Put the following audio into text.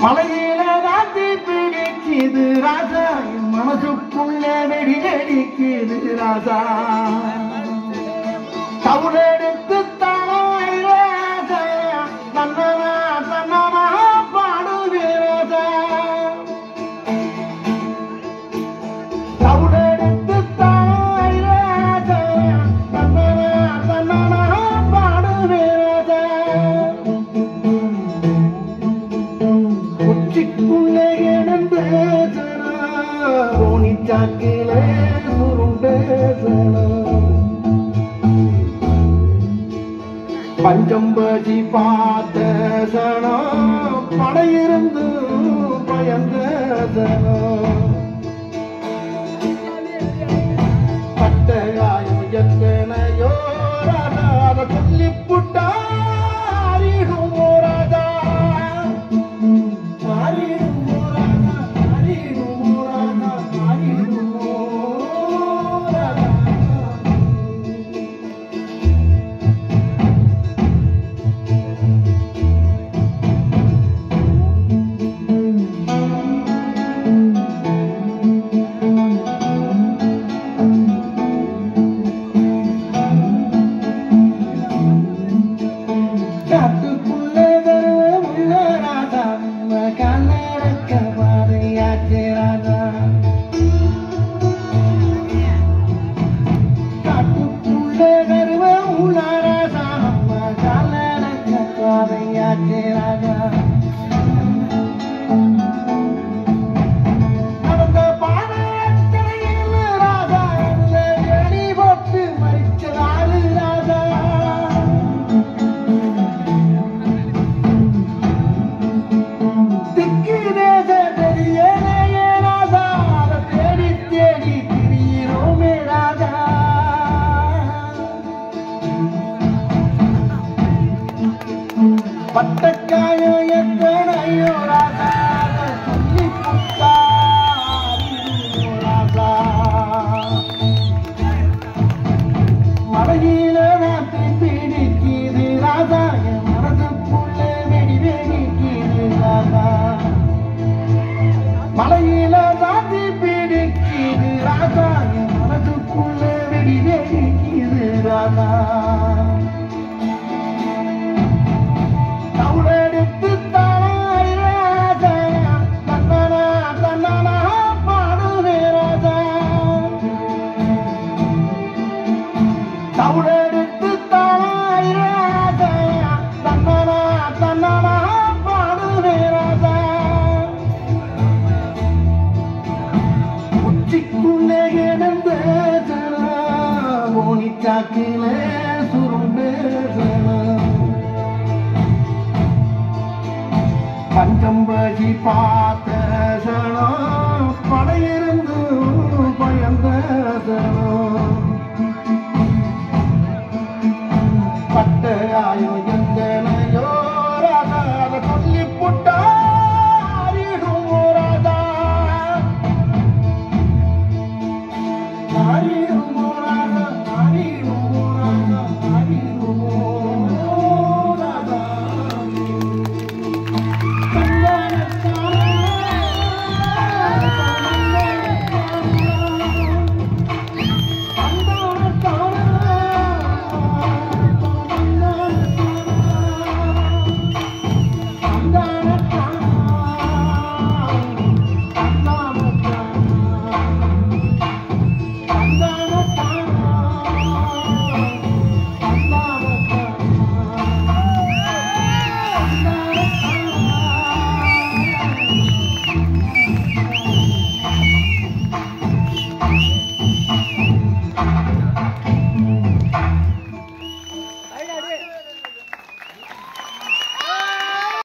மலையில ராத்தி பிடிக்குது ராஜா என் மனசுக்குள்ள வெடி வெடிக்குது ராஜா தவுளெடுத்து தாய் ராஜா தன்னனா தன்னனா பாடுவே ராஜா தவுளெடுத்து தாய் ராஜா தன்னனா தன்னனா பாடுவே ராஜா உச்சிக்குள்ளே கிடந்த ஓனிச்சாக்கிலே சுருண்டேசனா பஞ்சம்பதி பார்த்த சனம் படையிருந்து பயந்த சனம் பட்டகாயம் எத்தனையோ ராஜா அதை சொல்லி புட்டாரிடும் ராஜா ஆரிடும் ராஜா ஆரிடும் ராஜா ஆரிடும் ராஜா காட்டுக்குள்ளே வருவே உள்ள ராஜா நம்ம கண்ணடக்க பாதையாச்சு ராஜா காட்டுக்குள்ளே வருவே உள்ள ராஜா நம்ம கண்ணடக்க பாதையாச்சு ராஜா நடந்த பாதையத்தனையில் ராஜா அதுல எலி போட்டு மறிச்சதாரு ராஜா திக்கு தேச தெரியலையே ராஜா அதை தேடி தேடி திரியிறோமே ராஜா பட்டக்காயம் எத்தனையோ ராஜா அதை சொல்லி புட்டாரிடும் ராஜா மலையில நாட்டு பிடிக்குது ராஜா என் மனதுக்குள்ள வெடி வெடிக்குது ராஜா மலையில நாட்டு பிடிக்குது ராஜா என் மனதுக்குள்ள வெடி வெடிக்குது ராஜா தவுளெடுத்து தாய் ராஜா தன்னனா தன்னனா பாடுவே ராஜா தவுளெடுத்து தாய் ராஜா தன்னனா தன்னனா பாடுவே ராஜா உச்சிக்குள்ளே கிடந்த ஜனா ஓனிச்சாக்கிலே சுருண்டே ஜனா பஞ்சம்பதி பார்த்த சனம் படையிருந்து பயந்த சனம் பட்ட ஆயோ